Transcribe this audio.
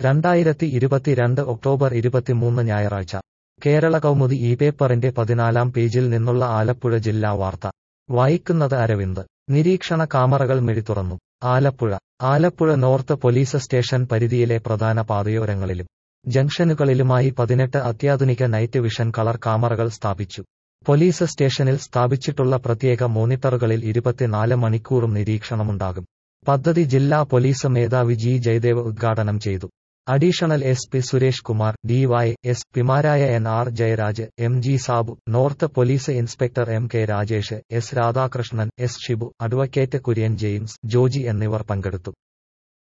രണ്ടായിരത്തി ഇരുപത്തിരണ്ട് ഒക്ടോബർ ഇരുപത്തിമൂന്ന് ഞായറാഴ്ച കേരള കൗമുദി ഈ പേപ്പറിന്റെ പതിനാലാം പേജിൽ നിന്നുള്ള ആലപ്പുഴ ജില്ലാ വാർത്ത വായിക്കുന്നത് അരവിന്ദ് നിരീക്ഷണ കാമറകൾ മിഴിതുറന്നു Alappuzha Alappuzha north police station പരിധിയിലെ പ്രധാന പാതയോരങ്ങളിലും ജംഗ്ഷനുകളിലുമായി പതിനെട്ട് അത്യാധുനിക നൈറ്റ് വിഷൻ കളർ കാമറകൾ സ്ഥാപിച്ചു പോലീസ് സ്റ്റേഷനിൽ സ്ഥാപിച്ചിട്ടുള്ള പ്രത്യേക മോണിറ്ററുകളിൽ ഇരുപത്തിനാല് മണിക്കൂറും നിരീക്ഷണമുണ്ടാകും പദ്ധതി ജില്ലാ പോലീസ് മേധാവി ജി ജയദേവ് ഉദ്ഘാടനം ചെയ്തു additional S P Suresh Kumar Dy S പിമാരായ N R Jayaraj M G Sabu north police inspector M K Rajesh S Radhakrishnan S Shibu advocate Kurian James Joji എന്നിവർ പങ്കെടുത്തു